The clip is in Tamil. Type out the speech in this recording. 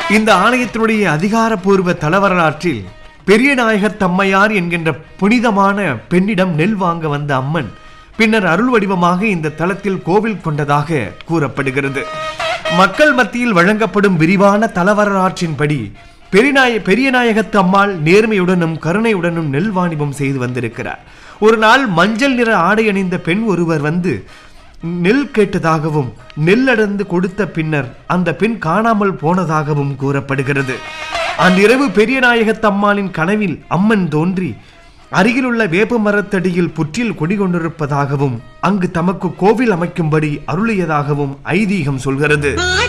இந்த ஆலயத்தினுடைய அதிகாரப்பூர்வ தலவரலாற்றில் பெரிய நாயகர் தம்மையார் என்கின்ற புனிதமான பெண்ணிடம் நெல் வாங்க வந்த அம்மன் பின்னர் அருள் வடிவமாக இந்த தலத்தில் கோவில் கொண்டதாக கூறப்படுகிறது மக்கள் மத்தியில் வழங்கப்படும் விரிவான தலவரலாற்றின்படி பெரியநாய பெரியநாயகத்து அம்மாள் நேர்மையுடனும் கருணையுடனும் நெல் வாணிபம் செய்து வந்திருக்கிறார் ஒரு நாள் மஞ்சள் நிற ஆடை அணிந்த பெண் ஒருவர் வந்து நெல் கேட்டதாகவும் நெல் அடர்ந்து கொடுத்த பின்னர் அந்த பெண் காணாமல் போனதாகவும் கூறப்படுகிறது அன்றிரவு பெரியநாயகத்தம்மாளின் கனவில் அம்மன் தோன்றி அருகிலுள்ள வேப்ப மரத்தடியில் புற்றில் குடிகொண்டிருப்பதாகவும் அங்கு தமக்கு கோவில் அமைக்கும்படி அருளியதாகவும் ஐதீகம் சொல்கிறது